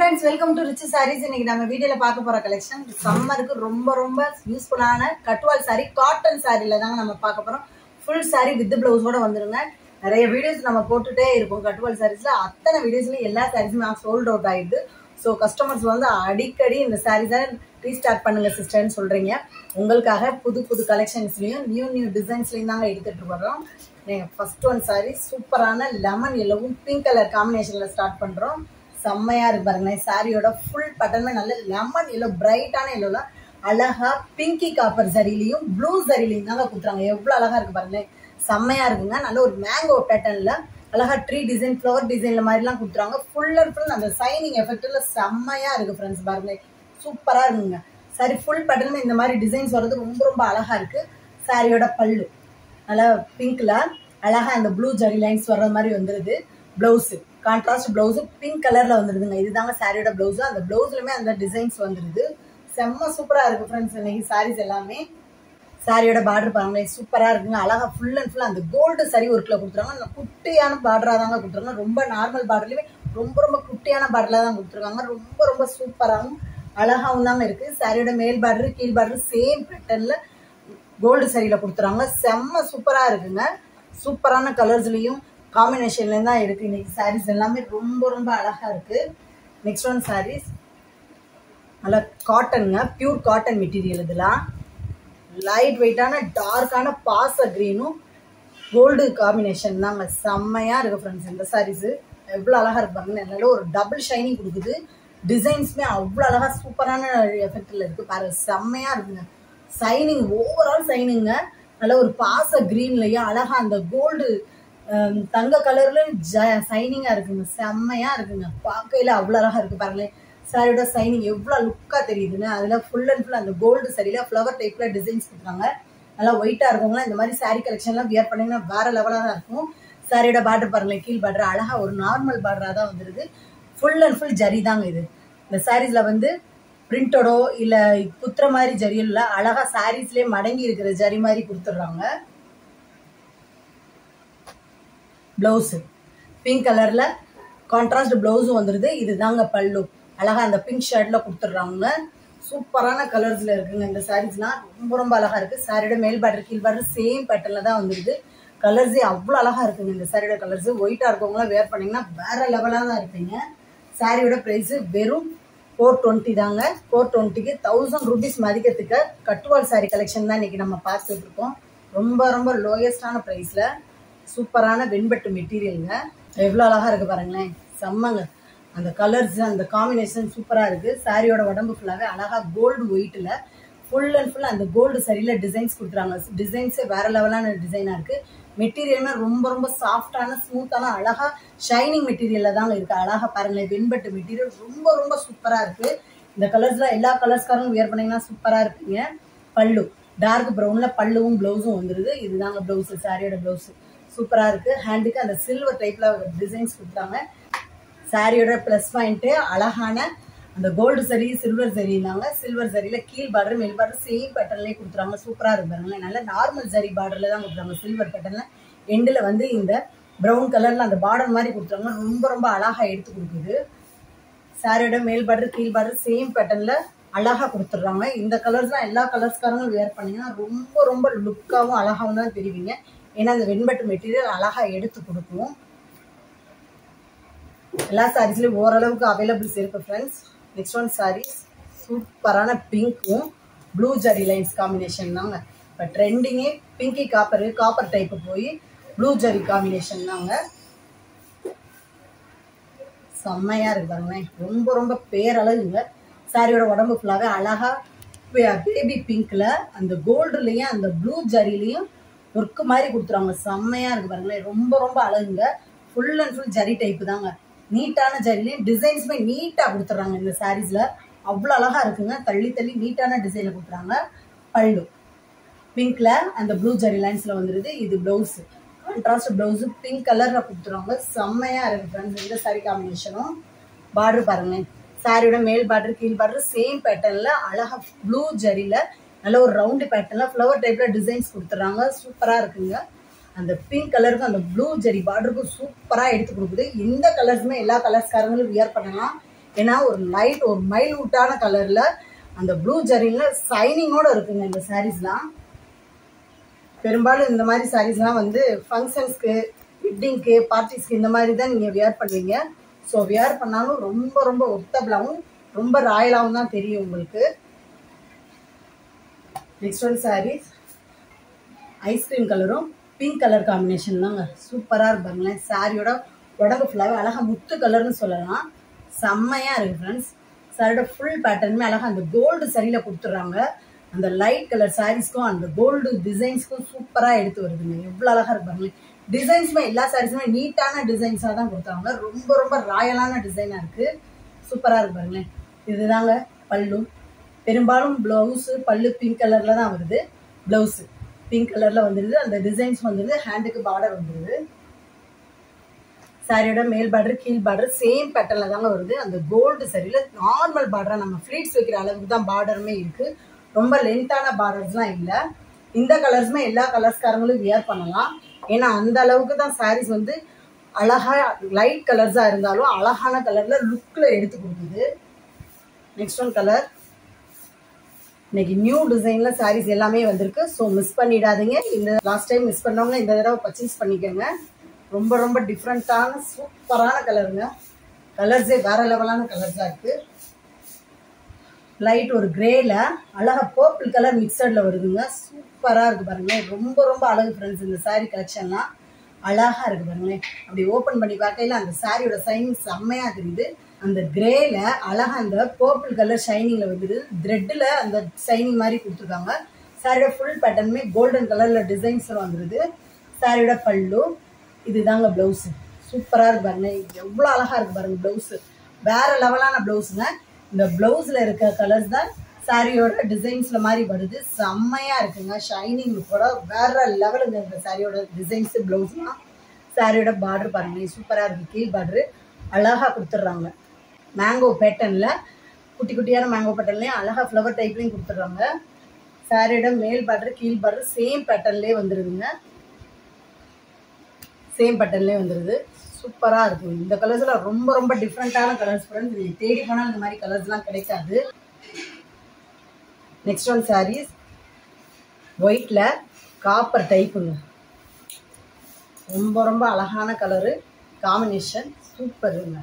friends welcome to rich sarees இன்னைக்கு நம்ம வீடியோல பார்க்க போற கலெக்ஷன் சம்மருக்கு ரொம்ப ரொம்ப யூஸ்ஃபுல்லான கட்டுவால் சாரி காட்டன் சாரில தாங்க நம்ம பார்க்க போறோம் ஃபுல் சாரி வித் பிளவுஸோட வந்துருங்க நிறைய வீடியோஸ் நம்ம போட்டுட்டே இருப்போம் கட்டுவால் சாரீஸ்ல அத்தனை வீடியோஸ்ல எல்லா சாரீஸுமே சோல்ட் அவுட் ஆயிடுது ஸோ கஸ்டமர்ஸ் வந்து அடிக்கடி இந்த சாரீஸை ரீஸ்டார்ட் பண்ணுங்க சிஸ்டர்னு சொல்றீங்க உங்களுக்காக புது புது கலெக்ஷன்ஸ்லயும் நியூ நியூ டிசைன்ஸ்லயும் தாங்க எடுத்துட்டு வரோம் ஃபர்ஸ்ட் ஒன் சாரி சூப்பரான லெமன் எல்லோவும் பிங்க் கலர் காம்பினேஷன்ல ஸ்டார்ட் பண்றோம் செம்மையா இருக்கு பாருங்களேன் சாரியோட ஃபுல் பட்டன்மே நல்ல லெமன் எல்லோ பிரைட்டான எல்லோல அழகா பிங்கி காப்பர் சரிலையும் ப்ளூ சரிலையும் தாங்க கொடுத்துறாங்க எவ்வளவு அழகா இருக்கு பாருங்களேன் செம்மையா இருக்குங்க நல்ல ஒரு மேங்கோ பேட்டர்ன்ல அழகா ட்ரீ டிசைன் ஃப்ளவர் டிசைன்ல மாதிரிலாம் கொடுத்துறாங்க ஃபுல் அண்ட் ஃபுல் அந்த சைனிங் எஃபெக்ட்ல செம்மையா இருக்கு ஃப்ரெண்ட்ஸ் பாருங்க சூப்பரா இருக்குங்க சாரி ஃபுல் பேட்டர்ல இந்த மாதிரி டிசைன்ஸ் வர்றது ரொம்ப ரொம்ப அழகா இருக்கு சாரியோட பல்லு நல்லா பிங்க்ல அழகா அந்த ப்ளூ ஜரி லைன்ஸ் வர்ற மாதிரி வந்துருது பிளவுஸ் கான்ட்ராஸ்ட் பிளவுஸ் பிங்க் கலர்ல வந்துருதுங்க இதுதாங்க சாரியோட பிளவுஸ் அந்த பிளவுஸ்லயுமே அந்த டிசைன்ஸ் வந்துருது செம்ம சூப்பரா இருக்கு ஃப்ரெண்ட்ஸ் இன்னைக்கு சாரீஸ் எல்லாமே சாரியோட பார்டர் பாருங்களேன் சூப்பரா இருக்குங்க அழகா ஃபுல் அண்ட் ஃபுல் அந்த கோல்டு சரி ஒர்க்ல கொடுத்துருக்காங்க அந்த குட்டியான பார்டரா தாங்க கொடுத்துருக்காங்க ரொம்ப நார்மல் பார்டர்லயுமே ரொம்ப ரொம்ப குட்டியான பார்டர்ல தான் கொடுத்துருக்காங்க ரொம்ப ரொம்ப சூப்பராகவும் அழகாவும் தாங்க இருக்கு சாரியோட மேல் பார்டர் கீழ் பார்டர் சேம் பேட்டர்ன்ல கோல்டு சரியில கொடுத்துறாங்க செம்ம சூப்பரா இருக்குங்க சூப்பரான கலர்ஸ்லயும் காம்பினேஷன்ல தான் இருக்கு இன்னைக்கு சாரீஸ் எல்லாமே ரொம்ப ரொம்ப அழகா இருக்கு நெக்ஸ்ட் ஒன் சாரீஸ் நல்லா காட்டனுங்க பியூர் காட்டன் மெட்டீரியல் இதெல்லாம் லைட் வெயிட்டான டார்க்கான பாச க்ரீனும் கோல்டு காம்பினேஷன் தாங்க செம்மையா இருக்கு ஃப்ரெண்ட்ஸ் இந்த சாரீஸ் எவ்வளோ அழகா இருப்பாங்க நல்ல ஒரு டபுள் ஷைனிங் கொடுக்குது டிசைன்ஸுமே அவ்வளோ அழகா சூப்பரான எஃபெக்ட்ல இருக்கு பாரு செம்மையா இருக்குங்க சைனிங் ஓவரால் சைனிங்க நல்ல ஒரு பாச கிரீன்லயே அழகா அந்த கோல்டு தங்க கலர்ல சைனிங்கா இருக்குங்க செம்மையா இருக்குங்க பார்க்கையில அவ்வளோ அழகா இருக்கு பாருங்களேன் சாரியோட சைனிங் எவ்வளோ லுக்கா தெரியுதுன்னு அதுல ஃபுல் அண்ட் ஃபுல் அந்த கோல்டு சரியில ஃப்ளவர் டைப்ல டிசைன்ஸ் கொடுத்தாங்க நல்லா ஒயிட்டா இருக்கவங்களா இந்த மாதிரி சாரி கலெக்ஷன்லாம் வியர் பண்ணீங்கன்னா வேற லெவலா தான் இருக்கும் சாரியோட பார்டர் பாருங்களேன் கீழ் பார்டர் அழகா ஒரு நார்மல் பார்டரா தான் வந்துருது ஃபுல் அண்ட் ஃபுல் ஜரி தாங்க இது இந்த சாரீஸ்ல வந்து பிரிண்டடோ இல்ல குத்துற மாதிரி ஜரி இல்ல அழகா சாரீஸ்லயே மடங்கி இருக்கிற ஜரி மாதிரி கொடுத்துடுறாங்க பிளவுஸ் பிங்க் கலர்ல கான்ட்ராஸ்ட் பிளவுஸும் வந்துருது இதுதாங்க பல்லு அழகா அந்த பிங்க் ஷர்ட்ல கொடுத்துடுறாங்க சூப்பரான கலர்ஸ்ல இருக்குங்க இந்த சாரீஸ்லாம் ரொம்ப ரொம்ப அழகா இருக்கு சாரியோட மேல் பார்டர் கீழ் பார்டர் சேம் பேட்டர்ல தான் வந்துருது கலர்ஸே அவ்வளோ அழகா இருக்குங்க இந்த சாரியோட கலர்ஸ் ஒயிட்டா இருக்கவங்களாம் வேர் பண்ணீங்கன்னா வேற லெவலா தான் இருப்பீங்க சாரியோட பிரைஸ் வெறும் ஃபோர் டுவெண்ட்டி தாங்க ஃபோர் டுவெண்ட்டிக்கு தௌசண்ட் ருபீஸ் மதிக்கிறதுக்கு கட்டுவால் சாரி கலெக்ஷன் தான் இன்னைக்கு நம்ம பார்த்துட்டு இருக்கோம் ரொம்ப ரொம்ப லோயஸ்டான ப்ரைஸில் சூப்பரான வெண்பட்டு மெட்டீரியலுங்க எவ்வளோ அழகாக இருக்குது பாருங்களேன் செம்மங்க அந்த கலர்ஸ் அந்த காம்பினேஷன் சூப்பராக இருக்குது சாரியோட உடம்பு ஃபுல்லாகவே அழகாக கோல்டு ஒயிட்டில் ஃபுல் அண்ட் ஃபுல் அந்த கோல்டு சரியில் டிசைன்ஸ் கொடுத்துறாங்க டிசைன்ஸே வேற லெவலான டிசைனாக இருக்குது மெட்டீரியலுமே ரொம்ப ரொம்ப சாஃப்டான ஸ்மூத்தான அழகா ஷைனிங் மெட்டீரியல்ல தாங்க இருக்கு அழகா பாருங்களேன் வெண்பட்டு மெட்டீரியல் ரொம்ப ரொம்ப சூப்பரா இருக்கு இந்த கலர்ஸ்ல எல்லா கலர்ஸ்காரும் வியர் பண்ணீங்கன்னா சூப்பரா இருப்பீங்க பல்லு டார்க் ப்ரௌன்ல பல்லுவும் பிளவுஸும் வந்துருது இதுதாங்க பிளவுஸ் சாரியோட பிளவுஸ் சூப்பரா இருக்கு ஹேண்டுக்கு அந்த சில்வர் டைப்ல டிசைன்ஸ் கொடுத்தாங்க சாரியோட ப்ளஸ் பாயிண்ட் அழகான அந்த கோல்டு சரி சில்வர் சரினாங்க சில்வர் சரியில கீழ் பார்டர் மேல் பார்டர் சேம் பேட்டர்ன்லேயே கொடுத்துறாங்க சூப்பரா இருப்பாருங்களேன் நல்ல நார்மல் சரி பார்டர்ல தான் கொடுத்துறாங்க சில்வர் பேட்டர்ல எண்டில் வந்து இந்த ப்ரௌன் கலர்ல அந்த பார்டர் மாதிரி கொடுத்துறாங்க ரொம்ப ரொம்ப அழகா எடுத்து கொடுக்குது சாரியோட மேல் பார்டர் கீழ் பார்டர் சேம் பேட்டர்ன்ல அழகா கொடுத்துட்றாங்க இந்த கலர்ஸ் தான் எல்லா கலர்ஸ்காரங்களும் வேர் பண்ணீங்கன்னா ரொம்ப ரொம்ப லுக்காகவும் அழகாகவும் தான் தெரிவிங்க ஏன்னா அந்த வெண்பட்டு மெட்டீரியல் அழகா எடுத்து கொடுக்கும் எல்லா சாரீஸ்லயும் ஓரளவுக்கு அவைலபிள்ஸ் இருக்கு ஃப்ரெண்ட்ஸ் நெக்ஸ்ட் ஒன் சாரீஸ் சூப்பரான பிங்க்கும் ப்ளூ ஜரி லைன்ஸ் காம்பினேஷன் தாங்க இப்போ ட்ரெண்டிங்கே பிங்கி காப்பர் காப்பர் டைப்பு போய் ப்ளூ ஜரி காம்பினேஷன் தாங்க செம்மையா இருக்கு பாருங்களேன் ரொம்ப ரொம்ப பேரழகுங்க சாரியோட உடம்பு ஃபுல்லாகவே அழகா பேபி பிங்க்ல அந்த கோல்டுலயும் அந்த ப்ளூ ஜரிலையும் ஒர்க்கு மாதிரி கொடுத்துருவாங்க செம்மையா இருக்கு பாருங்களேன் ரொம்ப ரொம்ப அழகுங்க ஃபுல் அண்ட் ஃபுல் ஜரி டைப்பு தாங்க நீட்டான ஜரிலையும் டிசைன்ஸுமே நீட்டாக கொடுத்துட்றாங்க இந்த சாரீஸில் அவ்வளோ அழகாக இருக்குங்க தள்ளி தள்ளி நீட்டான டிசைனில் கொடுக்குறாங்க பல்லு பிங்க்ல அந்த ப்ளூ ஜரி லைன்ஸில் வந்துருது இது ப்ளவுஸு கான்ட்ராஸ்ட் ப்ளவுஸு பிங்க் கலரில் கொடுத்துருவாங்க செம்மையாக இருக்குது ஃப்ரெண்ட்ஸ் இந்த சாரி காம்பினேஷனும் பார்டர் பாருங்களேன் சாரியோட மேல் பார்டர் கீழ் பார்டர் சேம் பேட்டர்னில் அழகாக ப்ளூ ஜரியில் நல்ல ஒரு ரவுண்டு பேட்டர்னில் ஃப்ளவர் டைப்பில் டிசைன்ஸ் கொடுத்துட்றாங்க சூப்பராக இருக்குங்க அந்த பிங்க் கலருக்கும் அந்த ப்ளூ ஜெரி பார்டருக்கும் சூப்பராக எடுத்து கொடுக்குது இந்த கலர்ஸுமே எல்லா கலர்ஸ்காரங்களும் வியர் பண்ணலாம் ஏன்னா ஒரு லைட் ஒரு மைல்யூட்டான கலர்ல அந்த ப்ளூ ஜரில சைனிங்கோட இருக்குங்க இந்த சாரீஸ்லாம் பெரும்பாலும் இந்த மாதிரி சாரீஸ்லாம் வந்து ஃபங்க்ஷன்ஸ்க்கு வெட்டிங்க்கு பார்ட்டிஸ்க்கு இந்த மாதிரி தான் நீங்கள் வியர் பண்ணுவீங்க ஸோ வியர் பண்ணாலும் ரொம்ப ரொம்ப ஒர்த்தபிளாகவும் ரொம்ப ராயலாகவும் தான் தெரியும் உங்களுக்கு நெக்ஸ்ட் ஒன் சாரீஸ் ஐஸ்கிரீம் கலரும் பிங்க் கலர் காம்பினேஷன் தாங்க சூப்பராக இருப்பாங்களேன் சாரியோட உடம்பு ஃபுல்லாகவே அழகாக முத்து கலர்னு சொல்லலாம் செம்மையாக இருக்குது ஃப்ரெண்ட்ஸ் சாரியோட ஃபுல் பேட்டர்னுமே அழகாக அந்த கோல்டு சரியில் கொடுத்துட்றாங்க அந்த லைட் கலர் சாரீஸ்க்கும் அந்த கோல்டு டிசைன்ஸ்க்கும் சூப்பராக எடுத்து வருதுங்க எவ்வளோ அழகாக இருப்பாங்களே டிசைன்ஸுமே எல்லா சாரீஸுமே நீட்டான டிசைன்ஸாக தான் கொடுத்தாங்க ரொம்ப ரொம்ப ராயலான டிசைனாக இருக்குது சூப்பராக இருக்கு பாருங்களேன் இதுதாங்க பல்லு பெரும்பாலும் ப்ளவுஸு பல்லு பிங்க் கலரில் தான் வருது ப்ளவுஸு பிங்க் கலரில் வந்துடுது அந்த டிசைன்ஸ் வந்துடுது ஹேண்டுக்கு பார்டர் வந்துடுது சாரியோட மேல் பார்டர் கீழ் பார்டர் சேம் பேட்டர்னில் தாங்க வருது அந்த கோல்டு சரியில் நார்மல் பார்டராக நம்ம ஃப்ளீட்ஸ் வைக்கிற அளவுக்கு தான் பார்டருமே இருக்குது ரொம்ப லென்த்தான பார்டர்ஸ்லாம் இல்லை இந்த கலர்ஸுமே எல்லா கலர்ஸ்காரங்களும் வியர் பண்ணலாம் ஏன்னா அந்த அளவுக்கு தான் சாரீஸ் வந்து அழகா லைட் கலர்ஸாக இருந்தாலும் அழகான கலரில் லுக்கில் எடுத்து கொடுக்குது நெக்ஸ்ட் ஒன் கலர் இன்னைக்கு நியூ டிசைன்ல சாரீஸ் எல்லாமே வந்திருக்கு ஸோ மிஸ் பண்ணிடாதீங்க இந்த லாஸ்ட் டைம் மிஸ் பண்ணவங்க இந்த தடவை பர்ச்சேஸ் பண்ணிக்கோங்க ரொம்ப ரொம்ப டிஃப்ரெண்ட்டான சூப்பரான கலருங்க கலர்ஸே வேற லெவலான கலர்ஸாக இருக்கு லைட் ஒரு கிரேல அழகா பர்பிள் கலர் மிக்சர்ல வருதுங்க சூப்பராக இருக்கு பாருங்களேன் ரொம்ப ரொம்ப அழகு ஃப்ரெண்ட்ஸ் இந்த saree கலெக்ஷன்லாம் அழகா இருக்கு பாருங்களேன் அப்படி ஓப்பன் பண்ணி பார்க்கையில அந்த சாரியோட சைனிங் செம்மையா தெரியுது அந்த கிரேல அழகா அந்த பர்பிள் கலர் ஷைனிங்ல வந்துது த்ரெட்ல அந்த ஷைனிங் மாதிரி கொடுத்துருக்காங்க சாரியோட ஃபுல் பேட்டர்னுமே கோல்டன் கலர்ல டிசைன்ஸ் வந்துருது சாரியோட பல்லு இதுதாங்க பிளவுஸ் சூப்பரா இருக்கு பாருங்க எவ்வளவு அழகா இருக்கு பாருங்க பிளவுஸ் வேற லெவலான பிளவுஸுங்க இந்த பிளவுஸ்ல இருக்க கலர்ஸ் தான் சாரியோட டிசைன்ஸ்ல மாதிரி வருது செம்மையா இருக்குங்க ஷைனிங் கூட வேற லெவலுங்க இந்த சாரியோட டிசைன்ஸ் பிளவுஸ்லாம் சாரியோட பார்டர் பாருங்க சூப்பரா இருக்கு கீழ் பார்டர் அழகா கொடுத்துட்றாங்க மேங்கோ பேட்டர்ன்ல குட்டி குட்டியான மேங்கோ பேட்டர்ன்லயும் அழகா ஃப்ளவர் டைப்லயும் கொடுத்துட்றாங்க சாரியோட மேல் பார்டர் கீழ் பார்டர் சேம் பேட்டர்ன்லேயே வந்துருதுங்க சேம் பேட்டர்ன்லேயே வந்துருது சூப்பராக இருக்கும் இந்த கலர்ஸ்லாம் ரொம்ப ரொம்ப டிஃப்ரெண்ட்டான கலர்ஸ் ஃப்ரெண்ட்ஸ் நீங்கள் தேடி போனால் இந்த மாதிரி கலர்ஸ்லாம் கிடைக்காது நெக்ஸ்ட் ஒன் சாரீஸ் ஒயிட்டில் காப்பர் டைப்புங்க ரொம்ப ரொம்ப அழகான கலரு காம்பினேஷன் சூப்பருங்க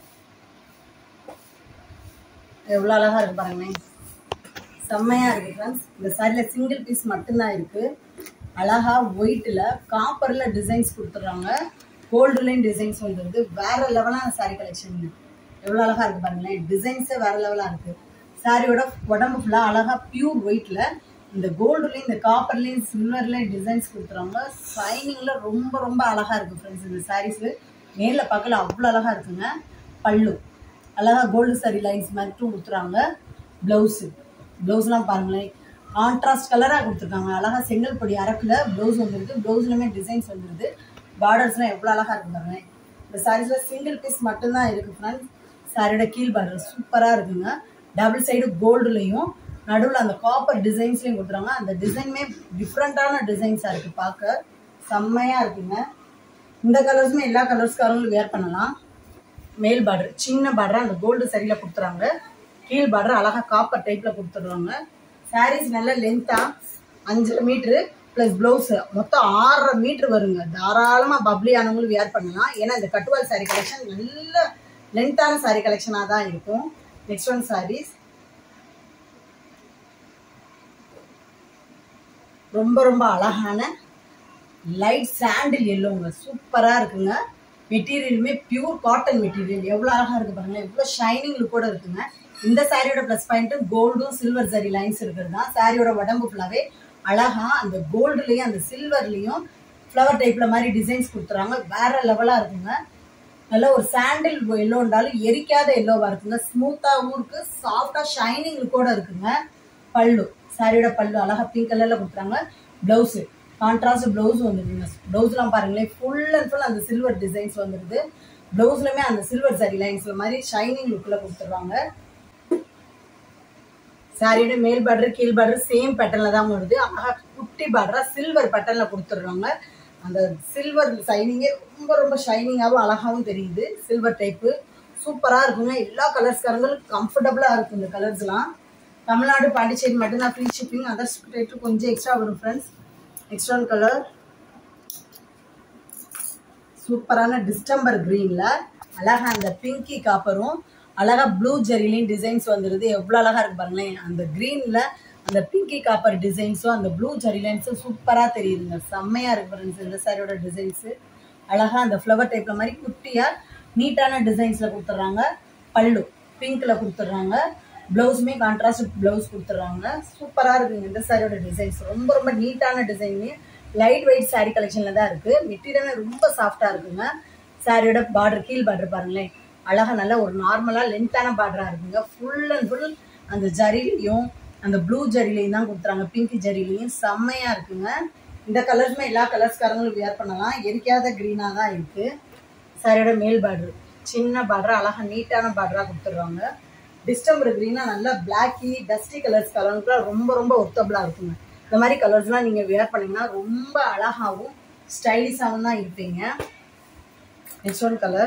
எவ்வளோ அழகாக இருக்கு பாருங்களேன் செம்மையாக இருக்குது ஃப்ரெண்ட்ஸ் இந்த சாரியில் சிங்கிள் பீஸ் மட்டும்தான் இருக்குது அழகா ஒயிட்டில் காப்பரில் டிசைன்ஸ் கொடுத்துட்றாங்க கோல்டுலேயும் டிசைன்ஸ் வந்துருது வேற லெவலான சாரி கலெக்ஷன் எவ்வளோ அழகா இருக்கு பாருங்களேன் டிசைன்ஸே வேற லெவலாக இருக்கு சாரியோட உடம்பு ஃபுல்லாக அழகா பியூர் ஒயிட்டில் இந்த கோல்டுலேயும் இந்த காப்பர்லேயும் சில்வர்லேயும் டிசைன்ஸ் கொடுத்துறாங்க ஷைனிங்கில் ரொம்ப ரொம்ப அழகா இருக்கு ஃப்ரெண்ட்ஸ் இந்த சாரீஸ் நேரில் பார்க்கல அவ்வளோ அழகா இருக்குங்க பல்லு அழகா கோல்டு சாரி லைன்ஸ் மட்டும் கொடுத்துறாங்க ப்ளவுஸு ப்ளவுஸ்லாம் பாருங்களேன் கான்ட்ராஸ்ட் கலராக கொடுத்துருக்காங்க அழகா செங்கல் பொடி அரக்கில் ப்ளவுஸ் வந்துருக்கு ப்ளவுஸ்லையுமே டிசைன்ஸ் வந்துருது பார்டர்ஸ்லாம் எவ்வளோ அழகா இருக்கு பாருங்க இந்த சாரீஸில் சிங்கிள் பீஸ் மட்டும்தான் இருக்கு ஃப்ரெண்ட்ஸ் சாரியோட கீழ் பார்டர் சூப்பராக இருக்குங்க டபுள் சைடு கோல்டுலையும் நடுவில் அந்த காப்பர் டிசைன்ஸ்லையும் கொடுத்துறாங்க அந்த டிசைனுமே டிஃப்ரெண்ட்டான டிசைன்ஸாக இருக்குது பார்க்க செம்மையாக இருக்குங்க இந்த கலர்ஸுமே எல்லா கலர்ஸ்காரங்களும் வேர் பண்ணலாம் மேல் பார்டர் சின்ன பார்டர் அந்த கோல்டு சரியில் கொடுத்துறாங்க கீழ் பார்டர் அழகா காப்பர் டைப்பில் கொடுத்துடுறாங்க சாரீஸ் நல்ல லென்த்தாக அஞ்சரை மீட்ரு ப்ளஸ் ப்ளவுஸ் மொத்தம் ஆறரை மீட்ரு வருங்க தாராளமாக பப்ளி ஆனவங்களும் வேர் பண்ணலாம் ஏன்னா இந்த கட்டுவால் சாரீ கலெக்ஷன் நல்ல லென்த்தான சாரீ கலெக்ஷனாக தான் இருக்கும் நெக்ஸ்ட் ஒன் சாரீஸ் ரொம்ப ரொம்ப அழகான லைட் சாண்டில் எல்லோங்க சூப்பராக இருக்குங்க மெட்டீரியலுமே பியூர் காட்டன் மெட்டீரியல் எவ்வளோ அழகாக இருக்குது பாருங்களேன் எவ்வளோ ஷைனிங் கூட இருக்குங்க இந்த சாரியோட ப்ளஸ் பாயிண்ட்டு கோல்டும் சில்வர் சரி லைன்ஸ் இருக்கிறது தான் சாரியோட உடம்பு ஃபுல்லாகவே அழகா அந்த கோல்டுலேயும் அந்த சில்வர்லேயும் ஃப்ளவர் டைப்பில் மாதிரி டிசைன்ஸ் கொடுத்துறாங்க வேற லெவலாக இருக்குங்க நல்ல ஒரு சாண்டில் எல்லோன்றாலும் எரிக்காத எல்லோவா இருக்குங்க ஸ்மூத்தாகவும் இருக்கு சாஃப்டா ஷைனிங் கூட இருக்குங்க பல்லு சாரியோட பல்லு அழகா பிங்க் கலர்ல கொடுத்துறாங்க பிளவுஸ் கான்ட்ராஸ்ட் பிளவுஸ் வந்துருங்க பிளவுஸ்லாம் பாருங்களேன் ஃபுல் அண்ட் ஃபுல் அந்த சில்வர் டிசைன்ஸ் வந்துருது பிளவுஸ்லயுமே அந்த சில்வர் சரி லைன்ஸ்ல மாதிரி ஷைனிங் லுக்ல கொடுத்துருவாங்க சாரியோட மேல் பார்டர் கீழ் பார்டர் சேம் பேட்டர்ல தான் வருது அழகா குட்டி பார்டரா சில்வர் பேட்டர்ல கொடுத்துடுறாங்க அந்த சில்வர் ஷைனிங்கே ரொம்ப ரொம்ப ஷைனிங்காகவும் அழகாகவும் தெரியுது சில்வர் டைப்பு சூப்பராக இருக்குங்க எல்லா கலர்ஸ்காரங்களும் கம்ஃபர்டபுளாக இருக்கும் இந்த கலர்ஸ்லாம் தமிழ்நாடு பாண்டிச்சேரி மட்டும்தான் ஃப்ரீ ஷிப்பிங் அதர் ரேட்டு கொஞ்சம் எக்ஸ்ட்ரா வரும் ஃப்ரெண்ட்ஸ் நெக்ஸ்ட் ஒன் கலர் சூப்பரான டிஸ்டம்பர் கிரீன்ல அழகா அந்த பிங்கி காப்பரும் அழகா ப்ளூ ஜெரிலையும் டிசைன்ஸ் வந்துருது எவ்வளோ அழகா இருக்கு பாருங்களேன் அந்த கிரீன்ல அந்த பிங்கி காப்பர் டிசைன்ஸும் அந்த ப்ளூ ஜெரிலைன்ஸும் சூப்பரா தெரியுதுங்க செம்மையா இருக்கு ஃப்ரெண்ட்ஸ் இந்த சாரியோட டிசைன்ஸ் அழகா அந்த ஃப்ளவர் டைப்ல மாதிரி குட்டியா நீட்டான டிசைன்ஸ்ல கொடுத்துட்றாங்க பல்லு பிங்க்ல கொடுத்துட்றாங்க பிளவுஸுமே கான்ட்ராஸ்ட் பிளவுஸ் கொடுத்துட்றாங்க சூப்பரா இருக்குங்க இந்த சாரியோட டிசைன்ஸ் ரொம்ப ரொம்ப நீட்டான டிசைன் லைட் வெயிட் சாரி கலெக்ஷன்ல தான் இருக்கு மெட்டீரியல் ரொம்ப சாஃப்டா இருக்குங்க சாரியோட பார்டர் கீழ் பார்டர் பாருங்களேன் அழகா நல்ல ஒரு நார்மலா லென்த்தான பார்டரா இருக்குங்க ஃபுல் அண்ட் ஃபுல் அந்த ஜரிலையும் அந்த ப்ளூ ஜரிலையும் தான் கொடுத்துறாங்க பிங்க் ஜரிலையும் செம்மையா இருக்குங்க இந்த கலர்ஸுமே எல்லா கலர்ஸ்காரங்களும் வியர் பண்ணலாம் எரிக்காத க்ரீனா தான் இருக்கு சாரியோட மேல் பார்டர் சின்ன பார்டர் அழகா நீட்டான பார்டரா கொடுத்துருவாங்க டிஸ்டம்பர் க்ரீனா நல்லா பிளாக்கி டஸ்டி கலர்ஸ் கலருக்குலாம் ரொம்ப ரொம்ப ஒர்த்தபிளா இருக்குங்க இந்த மாதிரி கலர்ஸ்லாம் நீங்கள் வியர் பண்ணீங்கன்னா ரொம்ப அழகாகவும் ஸ்டைலிஷாகவும் தான் இருப்பீங்க நெக்ஸ்ட் ஒன் கலர்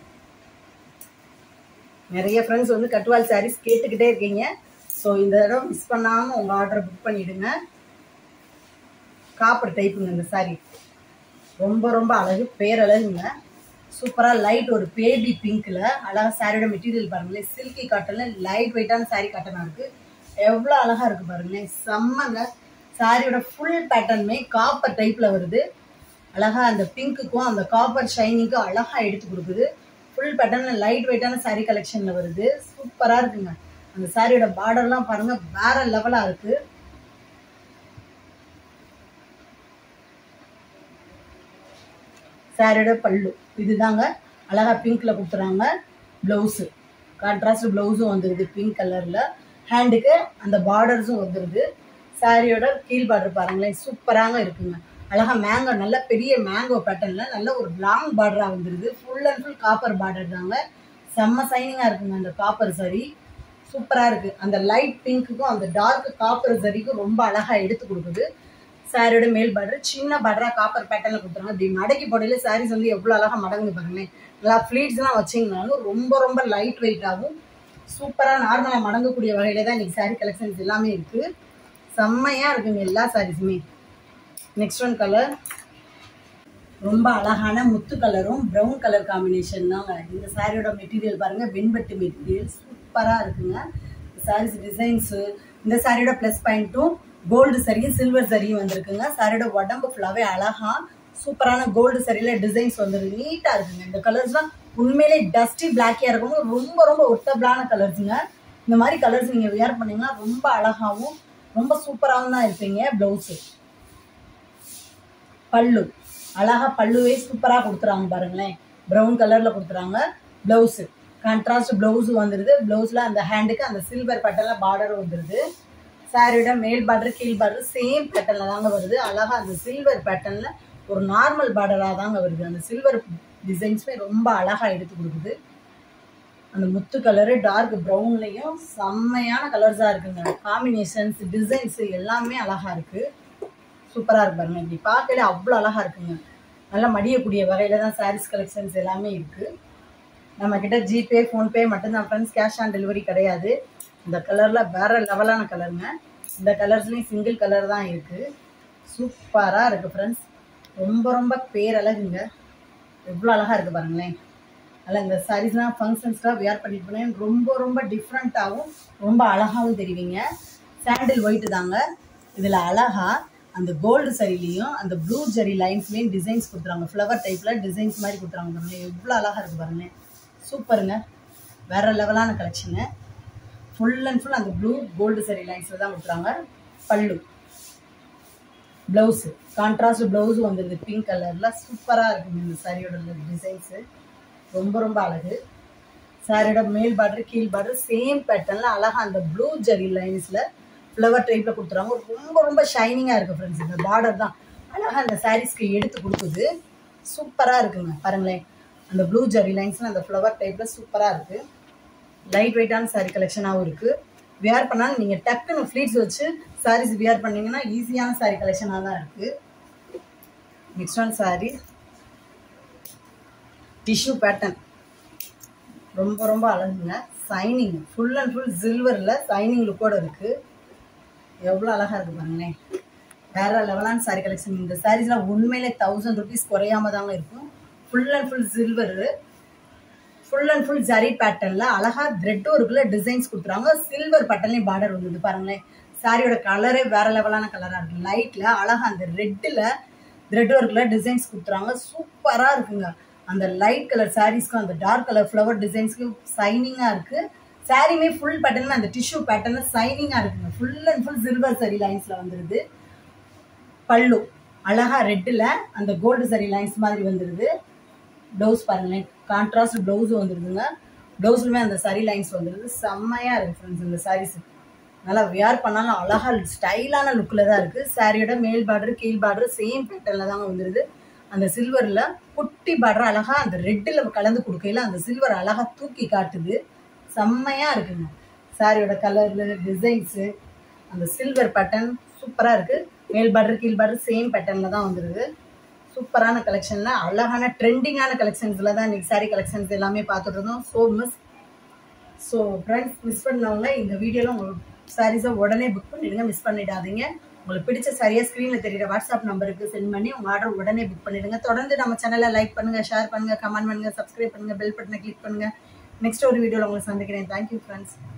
நிறைய ஃப்ரெண்ட்ஸ் வந்து கட்டுவால் சாரீஸ் கேட்டுக்கிட்டே இருக்கீங்க ஸோ இந்த தடவை மிஸ் பண்ணாமல் உங்கள் ஆர்டரை புக் பண்ணிவிடுங்க காப்பர் டைப்புங்க இந்த சாரீ ரொம்ப ரொம்ப அழகு பேரழகுங்க சூப்பராக லைட் ஒரு பேபி பிங்க்கில் அழகாக சாரியோட மெட்டீரியல் பாருங்களேன் சில்கி காட்டனில் லைட் வெயிட்டான சாரீ காட்டனாக இருக்குது எவ்வளோ அழகாக இருக்குது பாருங்களேன் செம்மங்க சாரியோட ஃபுல் பேட்டர்னுமே காப்பர் டைப்பில் வருது அழகாக அந்த பிங்க்குக்கும் அந்த காப்பர் ஷைனிங்க்கும் அழகாக எடுத்து கொடுக்குது ஃபுல் பேட்டர்னில் லைட் வெயிட்டான சாரீ கலெக்ஷனில் வருது சூப்பராக இருக்குங்க அந்த சாரியோட பார்டர்லாம் பாருங்கள் வேற லெவலாக இருக்குது சாரியோட பல்லு இதுதாங்க அழகா பிங்க்ல கொடுத்துறாங்க ப்ளவுஸு கான்ட்ராஸ்ட் ப்ளவுஸும் வந்துடுது பிங்க் கலரில் ஹேண்டுக்கு அந்த பார்டர்ஸும் வந்துடுது சாரியோட கீழ் பார்டர் பாருங்களேன் சூப்பராக இருக்குங்க அழகா மேங்கோ நல்ல பெரிய மேங்கோ பேட்டர்னில் நல்ல ஒரு லாங் பார்டராக வந்துடுது full and full copper border தாங்க செம்ம சைனிங்காக இருக்குங்க அந்த காப்பர் சரி சூப்பராக இருக்குது அந்த லைட் பிங்க்குக்கும் அந்த டார்க் காப்பர் சரிக்கும் ரொம்ப அழகாக எடுத்து கொடுக்குது சாரியோட மேல் பார்டர் சின்ன பார்டரா காப்பர் பேட்டர்ல கொடுத்துருங்க இப்படி மடக்கி போடையில சாரீஸ் வந்து எவ்வளோ அழகா மடங்கு பாருங்களேன் நல்லா ஃப்ளீட்ஸ்லாம் வச்சிங்கனாலும் ரொம்ப ரொம்ப லைட் வெயிட்டாகவும் சூப்பராக நார்மலாக மடங்கக்கூடிய வகையில தான் இன்னைக்கு சாரீ கலெக்ஷன்ஸ் எல்லாமே இருக்கு செம்மையா இருக்குங்க எல்லா சாரீஸுமே நெக்ஸ்ட் ஒன் கலர் ரொம்ப அழகான முத்து கலரும் ப்ரௌன் கலர் காம்பினேஷன் தாங்க இந்த சாரியோட மெட்டீரியல் பாருங்க வெண்பட்டு மெட்டீரியல் சூப்பராக இருக்குங்க சாரீஸ் டிசைன்ஸு இந்த சாரியோட ப்ளஸ் பாயிண்ட்டும் கோல்டு சரியும் சில்வர் சரியும் வந்திருக்குங்க சாரியோட உடம்பு ஃபுல்லாகவே அழகா சூப்பரான கோல்டு சரியில டிசைன்ஸ் வந்துருக்கு நீட்டாக இருக்குங்க இந்த கலர்ஸ்லாம் உண்மையிலே டஸ்டி பிளாக்கியாக இருக்கும் ரொம்ப ரொம்ப ஒட்டபிளான கலர்ஸுங்க இந்த மாதிரி கலர்ஸ் நீங்கள் வியர் பண்ணீங்கன்னா ரொம்ப அழகாகவும் ரொம்ப சூப்பராகவும் தான் இருப்பீங்க ப்ளவுஸு பல்லு அழகா பல்லுவே சூப்பராக கொடுத்துறாங்க பாருங்களேன் ப்ரௌன் கலரில் கொடுத்துறாங்க ப்ளவுஸு கான்ட்ராஸ்ட் ப்ளவுஸு வந்துடுது ப்ளவுஸில் அந்த ஹேண்டுக்கு அந்த சில்வர் பட்டனில் பார்டர் வந்துடுது சாரியோட மேல் பார்டர் கீழ் பார்டர் சேம் பேட்டர்னில் தாங்க வருது அழகா அந்த சில்வர் பேட்டர்னில் ஒரு நார்மல் பார்டராக தாங்க வருது அந்த சில்வர் டிசைன்ஸுமே ரொம்ப அழகாக எடுத்து கொடுக்குது அந்த முத்து கலரு டார்க் ப்ரௌன்லேயும் செம்மையான கலர்ஸாக இருக்குங்க காம்பினேஷன்ஸ் டிசைன்ஸ் எல்லாமே அழகாக இருக்குது சூப்பராக இருக்கு பாருங்க இப்படி பார்க்கல அவ்வளோ அழகாக இருக்குங்க நல்லா மடியக்கூடிய வகையில் தான் சாரீஸ் கலெக்ஷன்ஸ் எல்லாமே இருக்குது நம்மக்கிட்ட ஜிபே ஃபோன்பே மட்டும்தான் ஃப்ரெண்ட்ஸ் கேஷ் ஆன் டெலிவரி கிடையாது இந்த கலரில் வேற லெவலான கலருங்க இந்த கலர்ஸ்லேயும் சிங்கிள் கலர் தான் இருக்குது சூப்பராக இருக்குது ஃப்ரெண்ட்ஸ் ரொம்ப ரொம்ப பேரழகுங்க எவ்வளோ அழகாக இருக்குது பாருங்களேன் அதில் இந்த சாரீஸ்லாம் ஃபங்க்ஷன்ஸ்லாம் வியர் பண்ணிட்டு போனேன் ரொம்ப ரொம்ப டிஃப்ரெண்ட்டாகவும் ரொம்ப அழகாகவும் தெரிவிங்க சாண்டில் ஒயிட்டு தாங்க இதில் அழகா அந்த கோல்டு சரிலையும் அந்த ப்ளூ ஜெரி லைன்ஸ்லேயும் டிசைன்ஸ் கொடுத்துறாங்க ஃப்ளவர் டைப்பில் டிசைன்ஸ் மாதிரி கொடுத்துறாங்க பாருங்க எவ்வளோ அழகாக இருக்குது பாருங்களேன் சூப்பருங்க வேற லெவலான கலெக்ஷனு ஃபுல் அண்ட் ஃபுல் அந்த ப்ளூ கோல்டு சரி லைன்ஸில் தான் கொடுக்குறாங்க பல்லு ப்ளவுஸு கான்ட்ராஸ்ட் ப்ளவுஸு வந்துருது பிங்க் கலரில் சூப்பராக இருக்குங்க இந்த சாரியோட டிசைன்ஸு ரொம்ப ரொம்ப அழகு சாரியோட மேல் பார்டர் கீழ் பார்டர் சேம் பேட்டர்னில் அழகாக அந்த ப்ளூ ஜெரி லைன்ஸில் ஃப்ளவர் டைப்பில் கொடுத்துறாங்க ரொம்ப ரொம்ப ஷைனிங்காக இருக்குது ஃப்ரெண்ட்ஸ் இந்த பார்டர் தான் அழகாக அந்த சாரீஸ்க்கு எடுத்து கொடுக்குது சூப்பராக இருக்குங்க பாருங்களேன் அந்த ப்ளூ ஜெரி லைன்ஸில் அந்த ஃப்ளவர் டைப்பில் சூப்பராக இருக்குது லைட் வெயிட்டான சாரீ கலெக்ஷனாகவும் இருக்குது வியர் பண்ணாலும் நீங்கள் டக்குன்னு ஃப்ளீட்ஸ் வச்சு சாரீஸ் வியர் பண்ணீங்கன்னா ஈஸியான சாரீ கலெக்ஷனாக தான் இருக்குது next one saree tissue pattern ரொம்ப ரொம்ப அழகுங்க சைனிங் ஃபுல் அண்ட் ஃபுல் சில்வரில் சைனிங் லுக்கோட இருக்குது எவ்வளோ அழகாக இருக்குது பாருங்களேன் வேற லெவலான சாரி கலெக்ஷன் இந்த சாரீஸ்லாம் உண்மையிலே தௌசண்ட் ருபீஸ் குறையாம தாங்க இருக்கும் full and full silver full and full ஜரி பேட்டர்ன்ல அழகா த்ரெட் ஒர்க்ல டிசைன்ஸ் கொடுத்துறாங்க சில்வர் பட்டன்லயும் பார்டர் வந்தது பாருங்களேன் சாரியோட கலரே வேற லெவலான கலரா இருக்கு லைட்ல அழகா அந்த ரெட்டில் த்ரெட் ஒர்க்ல டிசைன்ஸ் கொடுத்துறாங்க சூப்பரா இருக்குங்க அந்த லைட் கலர் சாரீஸ்க்கும் அந்த டார்க் கலர் ஃப்ளவர் டிசைன்ஸ்க்கும் சைனிங்கா இருக்கு சாரியுமே ஃபுல் பேட்டர்ன் அந்த டிஷ்யூ பேட்டர்ன்ல சைனிங்கா இருக்குங்க ஃபுல் அண்ட் ஃபுல் சில்வர் சரி லைன்ஸ்ல வந்துருது பல்லு அழகா ரெட்டில் அந்த கோல்டு சரி லைன்ஸ் மாதிரி வந்துருது ப்ளவுஸ் பாருங்களேன் கான்ட்ராஸ்ட் ப்ளவுஸ் வந்துருதுங்க ப்ளவுஸ்லுமே அந்த சரி லைன்ஸ் வந்துருது செம்மையா இருக்கு ஃப்ரெண்ட்ஸ் இந்த சாரீஸ் நல்லா வியர் பண்ணாலும் அழகா ஸ்டைலான லுக்கில் தான் இருக்கு சாரியோட மேல் பார்டர் கீழ் பார்டர் சேம் பேட்டர்ல தாங்க வந்துருது அந்த சில்வர்ல குட்டி பார்டர் அழகா அந்த ரெட்டில் கலந்து கொடுக்கையில அந்த சில்வர் அழகா தூக்கி காட்டுது செம்மையா இருக்குங்க சாரியோட கலர்ல டிசைன்ஸு அந்த சில்வர் பேட்டர்ன் சூப்பரா இருக்கு மேல் பார்டர் கீழ் பார்டர் சேம் பேட்டர்ன்ல தான் வந்துருது சூப்பரான கலெக்ஷன்ல அழகான ட்ரெண்டிங்கான கலெக்ஷன்ஸ்ல தான் இன்னைக்கு சாரி கலெக்ஷன்ஸ் எல்லாமே பார்த்துட்டு இருந்தோம் so miss so friends miss பண்ணவங்க இந்த வீடியோவில் உங்களுக்கு சாரீஸை உடனே புக் பண்ணிடுங்க மிஸ் பண்ணிடாதீங்க உங்களுக்கு பிடிச்ச சரியா ஸ்க்ரீனில் தெரியுற வாட்ஸ்அப் நம்பருக்கு சென்ட் பண்ணி உங்கள் ஆர்டர் உடனே புக் பண்ணிடுங்க தொடர்ந்து நம்ம சேனலை லைக் பண்ணுங்க ஷேர் பண்ணுங்க கமெண்ட் பண்ணுங்க சப்ஸ்கிரைப் பண்ணுங்க பெல் பட்டனை கிளிக் பண்ணுங்க நெக்ஸ்ட் ஒரு வீடியோவில் உங்களை சந்திக்கிறேன் தேங்க்யூ ஃப்ரெண்ட்ஸ்